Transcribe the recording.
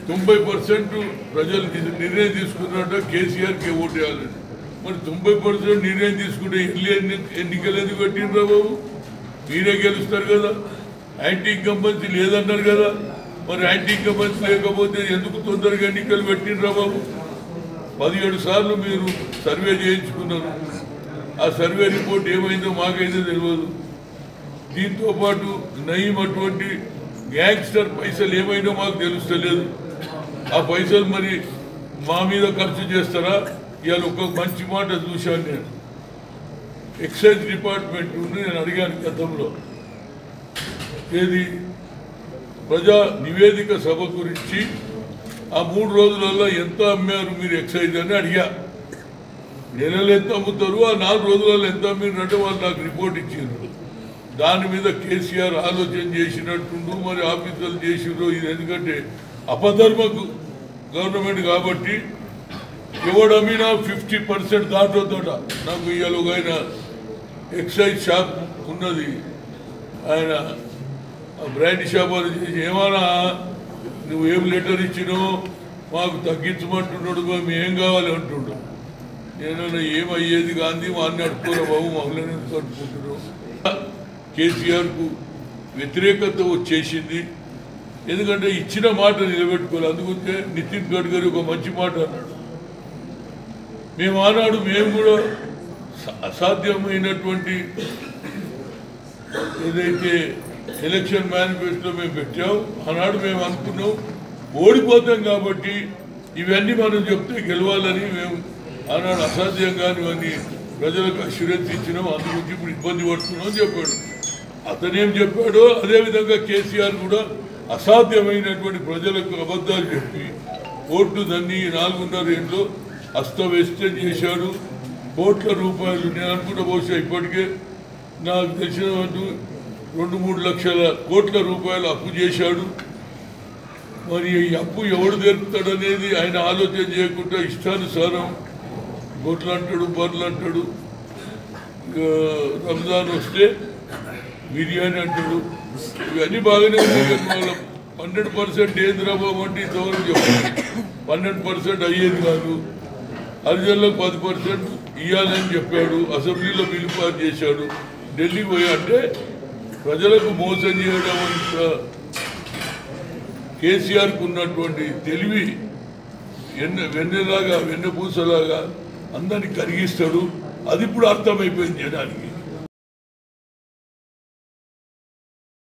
తొంభై పర్సెంట్ ప్రజలు ని- నిర్ణయం తీసుకున్నట్టు కేసీఆర్కి ఓటు వేయాలని మరి తొంభై పర్సెంట్ నిర్ణయం తీసుకుంటే ఎల్లి ఎన్ని ఎన్నికలు ఎందుకు పెట్టిండ్రా బాబు మీరే గెలుస్తారు కదా యాంటీ ఇన్కంబెన్సీ లేదన్నారు కదా మరి యాంటీ ఇన్కంబెన్సీ లేకపోతే ఎందుకు తొందరగా ఎన్నికలు పెట్టిండ్రా బాబు పదిహేడు సార్లు మీరు సర్వే చేయించుకున్నారు ఆ సర్వే రిపోర్ట్ ఏమైందో మాకైతే తెలియదు దీంతో పాటు నయీం అటువంటి గ్యాంగ్స్టర్ పైసలు ఏమైనా మాకు తెలుస్తలేదు ఆ పైసలు మరి మా మీద ఖర్చు చేస్తారా ఇవాళ ఒక మంచి మాట చూశాను నేను ఎక్సైజ్ డిపార్ట్మెంట్ నుండి నేను అడిగాను గతంలో ఏది ప్రజా నివేదిక సభ గురించి ఆ మూడు రోజులలో ఎంత అమ్మారు మీరు ఎక్సైజ్ అని అడిగా నెలలు ఎంత అమ్ముతారు ఆ నాలుగు రోజులలో ఎంత అమ్మిండ్రంటే వాళ్ళు నాకు రిపోర్ట్ ఇచ్చిండ్రు దాని మీద కేసీఆర్ ఆలోచన చేసినట్టుండు మరి ఆఫీసర్లు చేసిండ్రు ఇది ఎందుకంటే అపధర్మకు గవర్నమెంట్ కాబట్టి ఎవడమ్మినా ఫిఫ్టీ పర్సెంట్ దాటొద్దట నాకు ఇవాళ ఒక ఆయన ఎక్సైజ్ షాప్ ఉన్నది ఆయన బ్రాండ్ షాప్ అని చేసి ఏమన్నా నువ్వు ఏం లెటర్ ఇచ్చినావు మాకు తగ్గించమంటున్నాడు మేము ఏం కావాలి అంటుండు నేను ఏమయ్యేది గాంధీ వాడిని అడుకోరా బాబు మమ్మల్ని ఎందుకు అనుకుంటున్నావు కేసీఆర్కు వ్యతిరేకత వచ్చేసింది ఎందుకంటే ఇచ్చిన మాట నిలబెట్టుకోవాలి అందుకుంటే నితిన్ గడ్కరీ ఒక మంచి మాట అన్నాడు మేము ఆనాడు మేము కూడా స- అసాధ్యమైనటువంటి ఏదైతే ఎలక్షన్ మేనిఫెస్టో మేము పెట్టాం ఆనాడు మేము అనుకున్నాం ఓడిపోతాం కాబట్టి ఇవన్నీ మనం చెప్తే గెలవాలని మేము ఆనాడు అసాధ్యంగా ఇవన్నీ ప్రజలకు అష్యూరెన్స్ ఇచ్చినాం అందు గురించి ఇప్పుడు ఇబ్బంది పడుతున్నాం అని చెప్పాడు అతనేం చెప్పాడో అదేవిధంగా కేసీఆర్ కూడా అసాధ్యమైనటువంటి ప్రజలకు అబద్ధాలు చెప్పి ఓట్లు దాన్ని నాలుగున్నర ఏళ్ళు అస్తవ్యస్తం చేశాడు కోట్ల రూపాయలు నేను అనుకుంటా బహుశా ఇప్పటికే నాకు తెలిసిన వరకు రెండు మూడు లక్షల కోట్ల రూపాయలు అప్పు చేశాడు మరి ఈ అప్పు ఎవడు తీరుతాడనేది ఆయన ఆలోచన చేయకుండా ఇష్టానుసారం గొడ్లు అంటాడు బర్రెలు అంటాడు ఇక రంజాన్ వస్తే బిర్యానీ అంటాడు ఇవన్నీ బాగానే ఉన్నాయి కానీ వాళ్ళ పన్నెండు పర్సెంట్ ఏంది రాబాబు అంటే ఇంతవరకు చెప్పాలి పన్నెండు పర్సెంట్ అయ్యేది కాదు హరిజన్లకు పది పర్సెంట్ ఇవ్వాలని చెప్పాడు అసెంబ్లీలో బిల్లు పాస్ చేశాడు ఢిల్లీకి పోయి అంటే ప్రజలకు మోసం చేయడం అంత కేసీఆర్కు ఉన్నటువంటి తెలివి ఎన్న వెన్నెలాగా వెన్నెపూసలాగా అందరిని కరిగిస్తాడు అది ఇప్పుడు అర్థమైపోయింది జనానికి